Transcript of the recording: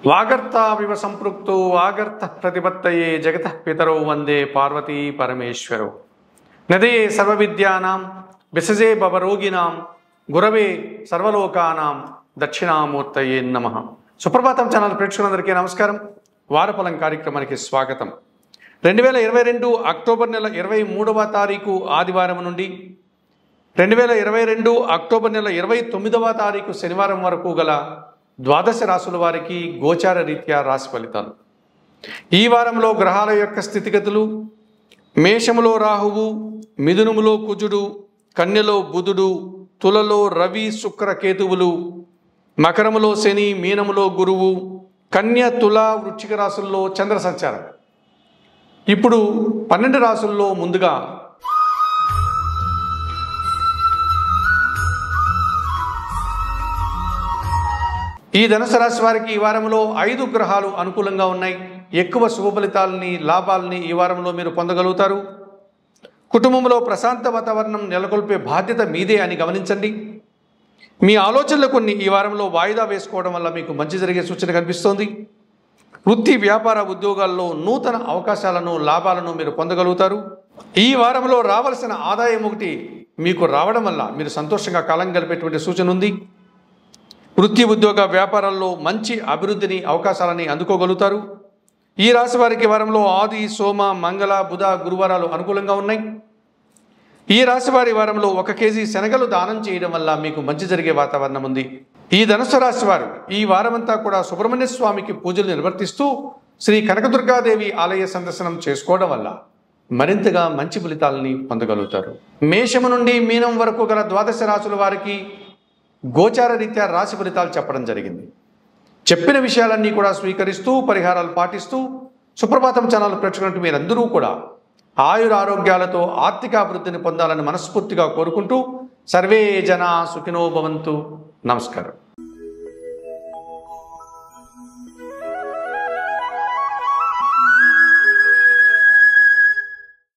వాగర్తావివ సంపృక్తో వాగర్త ప్రతిపత్తయే జగత పితరౌ వందే పార్వతీ పరమేశ్వరౌ నదే సర్వవిద్యానాం విసజే భవరోగిణాం గురవే సర్వలోకానాం దక్షిణామూర్తయే నమ సుప్రభాతం ఛానల్ ప్రేక్షకులందరికీ నమస్కారం వారఫలం కార్యక్రమానికి స్వాగతం రెండు వేల ఇరవై రెండు అక్టోబర్ నెల ఇరవై మూడవ తారీఖు ఆదివారం నుండి రెండు వేల ఇరవై రెండు అక్టోబర్ నెల ఇరవై తొమ్మిదవ తారీఖు శనివారం వరకు గల ద్వాదశ రాసుల వారికి గోచార రీత్యా రాశి ఫలితాలు ఈ వారంలో గ్రహాల యొక్క స్థితిగతులు మేషములో రాహువు మిథునములో కుజుడు కన్యలో బుధుడు తులలో రవి శుక్ర కేతువులు మకరములో శని మీనములో గురువు కన్య తుల వృశ్చిక రాశుల్లో చంద్ర సంచారం ఇప్పుడు పన్నెండు రాసుల్లో ముందుగా ఈ ధనుసు రాశి వారికి ఈ వారంలో ఐదు గ్రహాలు అనుకూలంగా ఉన్నాయి ఎక్కువ శుభ ఫలితాలని లాభాలని ఈ వారంలో మీరు పొందగలుగుతారు కుటుంబంలో ప్రశాంత వాతావరణం నెలకొల్పే బాధ్యత మీదే అని గమనించండి మీ ఆలోచనలు కొన్ని ఈ వారంలో వాయిదా వేసుకోవడం వల్ల మీకు మంచి జరిగే సూచన కనిపిస్తోంది వృత్తి వ్యాపార ఉద్యోగాల్లో నూతన అవకాశాలను లాభాలను మీరు పొందగలుగుతారు ఈ వారంలో రావాల్సిన ఆదాయం ఒకటి మీకు రావడం వల్ల మీరు సంతోషంగా కాలం గడిపేటువంటి సూచన ఉంది వృత్తి ఉద్యోగ వ్యాపారాల్లో మంచి అభివృద్ధిని అవకాశాలని అందుకోగలుగుతారు ఈ రాశి వారికి వారంలో ఆది సోమ మంగళ బుధ గురువారాలు అనుకూలంగా ఉన్నాయి ఈ రాశి వారి వారంలో ఒక కేజీ శనగలు దానం చేయడం వల్ల మీకు మంచి జరిగే వాతావరణం ఉంది ఈ ధనుసు రాశి వారు ఈ వారమంతా కూడా సుబ్రహ్మణ్య స్వామికి పూజలు నిర్వర్తిస్తూ శ్రీ కనకదుర్గాదేవి ఆలయ సందర్శనం చేసుకోవడం వల్ల మరింతగా మంచి ఫలితాలని పొందగలుగుతారు మేషము నుండి మీనం వరకు గల ద్వాదశ రాశుల వారికి గోచార రీత్యా రాశి ఫలితాలు చెప్పడం జరిగింది చెప్పిన విషయాలన్నీ కూడా స్వీకరిస్తూ పరిహారాలు పాటిస్తూ సుప్రభాతం ఛానల్ ప్రేక్షకున్నట్టు మీరందరూ కూడా ఆయుర ఆరోగ్యాలతో ఆర్థికాభివృద్ధిని పొందాలని మనస్ఫూర్తిగా కోరుకుంటూ సర్వే జన సుఖినో భవంతు నమస్కారం